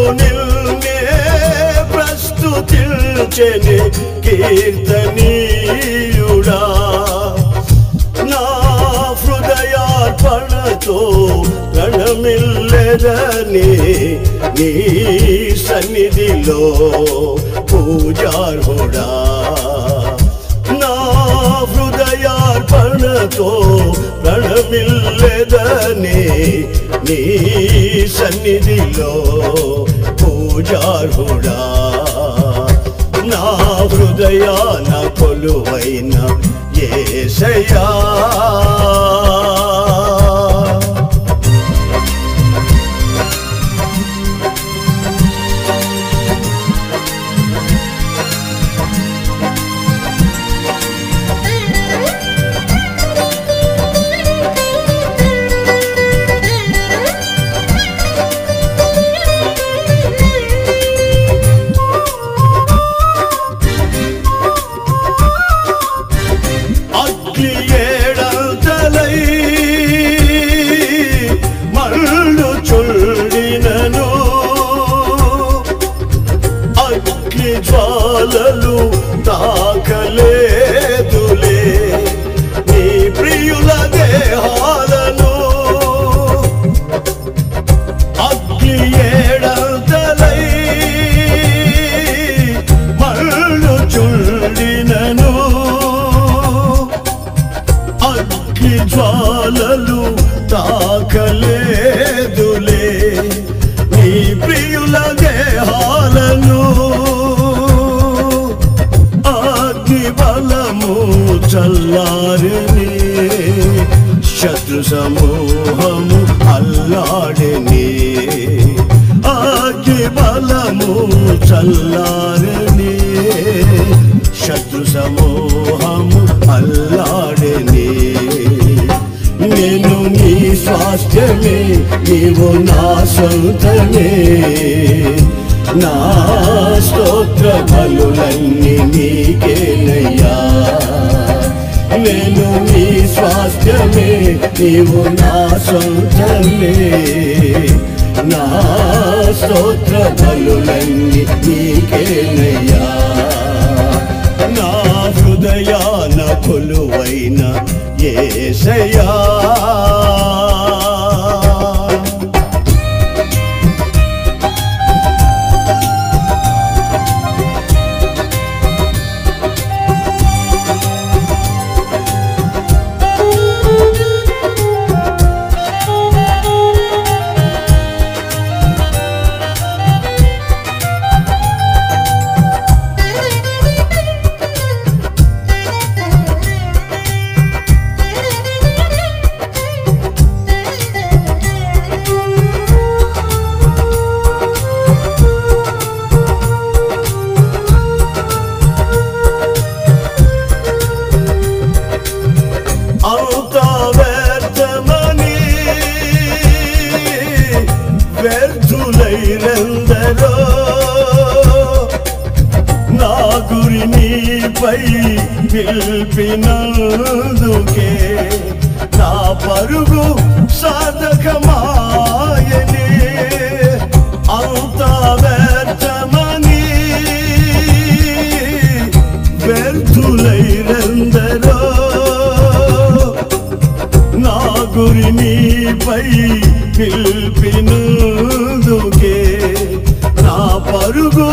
నిన్నే ప్రస్తుతించెని కీర్తనీయుడా నా హృదయార్పణతో ప్రణమిల్లెదని నీ సన్నిధిలో పూజార్హుడా నా హృదయార్పణతో ప్రణమిల్లెదని నీ సన్నిధిలో పూజార్హుడా నా హృదయాన కొలువైన ఏసయా అగ్ని ఏడంతలై మళ్ళు చుండినను అగ్ని జ్వాలలు తాకలేదులే నీ ప్రియుల దేహాలను అగ్ని ఏడంతలై మళ్ళు చుండినను అగ్ని జ్వాలలు తాకలేదులే నీ ప్రియుల దేహాలను అగ్ని బలము చల్లారని శత్రు సమూహము అల్లాడని అగ్ని బలము చల్లారని శత్రు సమూహము అల్లాడని నేను నీ స్వాస్థ్యమే నీవు నా సొంతమే నా స్తోత్ర బలులన్నీ నీకేనయ్యా నేను నీ స్వాస్థ్యమే నీవు నా సొంతమే నా స్తోత్ర బలులన్నీ నీకేనయ్యా నా హృదయాన కొలువైన ఏసయా అంతా వ్యర్థమని వ్యర్థులైనందరో నా గురి నీపై నిలిపినందుకే నా పరుగు సాధకమాయనే అంతా వ్యర్థమని వ్యర్థులైనందరో నా గురి నీపై నిలిపినందుకే నా పరుగు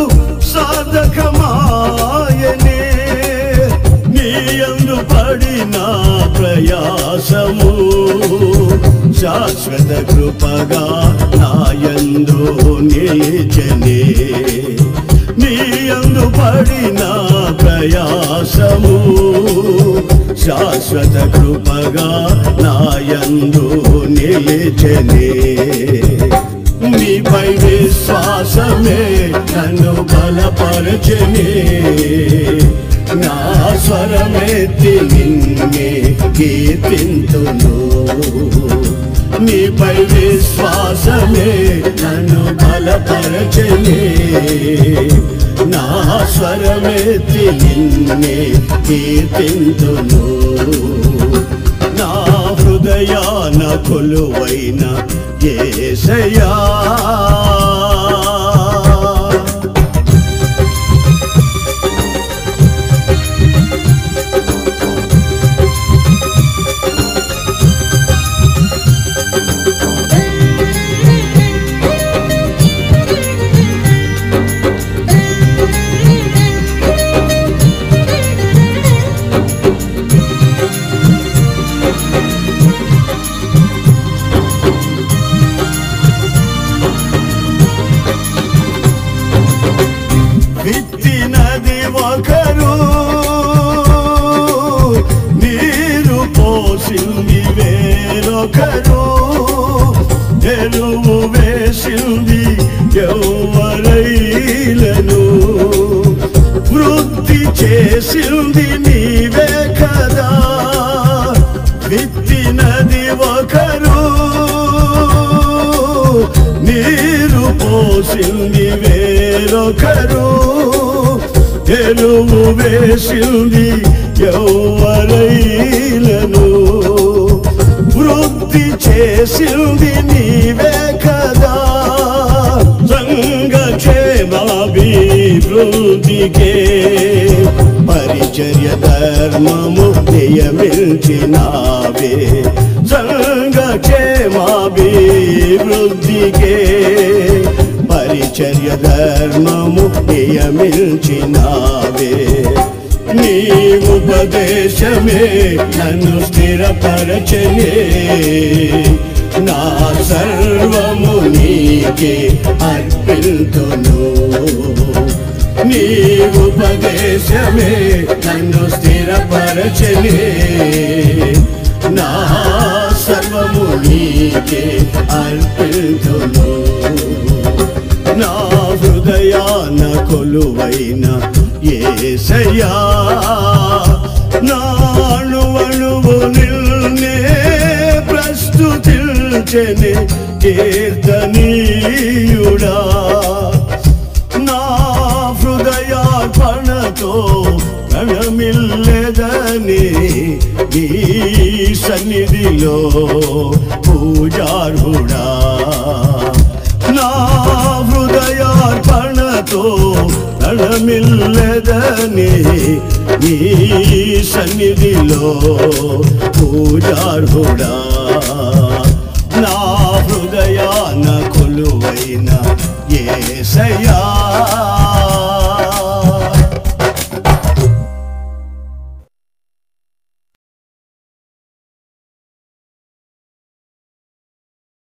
సాధకమాయనే నీ అందు పడిన ప్రయాసము శాశ్వత కృపగా నాయందు నిలిచనే నీ అందు పడిన ప్రయాసము శాశ్వత కృపగా నాయందు నిలిచనే నీపై విశ్వాసమే నన్ను బలపరచనే నా స్వరమెత్తి నిన్నే కీర్తింతును నీపై విశ్వాసమే నన్ను బలపరచనే నా స్వరమెత్తి నిన్నే కీర్తింతును నా హృదయాన కొలువైన ఏసయా ఒకరు నీరు పోసింది వేరొకరు ఎరువు వేసింది ఎవరైలను వృద్ధి చేసింది నీవే కదా విత్తినది ఒకరు నీరు పోసింది వేరొకరు ఎరువు వేసింది ఎవరైలను వృద్ధి చేసింది నీవే కదా సంఘక్షేమాభివృద్ధికే పరిచర్య ధర్మము నియమించినావే సంఘక్షేమాభివృద్ధికే పరిచర్య ధర్మము నియమించినావే నీ ఉపదేశమే నన్ను స్థిరపరచనే నా సర్వము నీకే అర్పింతును నీ ఉపదేశమే నన్ను స్థిరపరచనే నా సర్వము నీకే అర్పింతును నా హృదయాన కొలువైన ఏసయ్యా నా అణువణువు నిల్నే ప్రస్తుతిల్చెని కీర్తనీయుడా నా హృదయార్పణతో ప్రణమిల్లెదని నీ సన్నిధిలో పూజార్హుడా నా హృదయార్పణతో ప్రణమిల్లెదని నీ సన్నిధిలో పూజార్హుడా నా హృదయాన కొలువైన ఏసయ్యా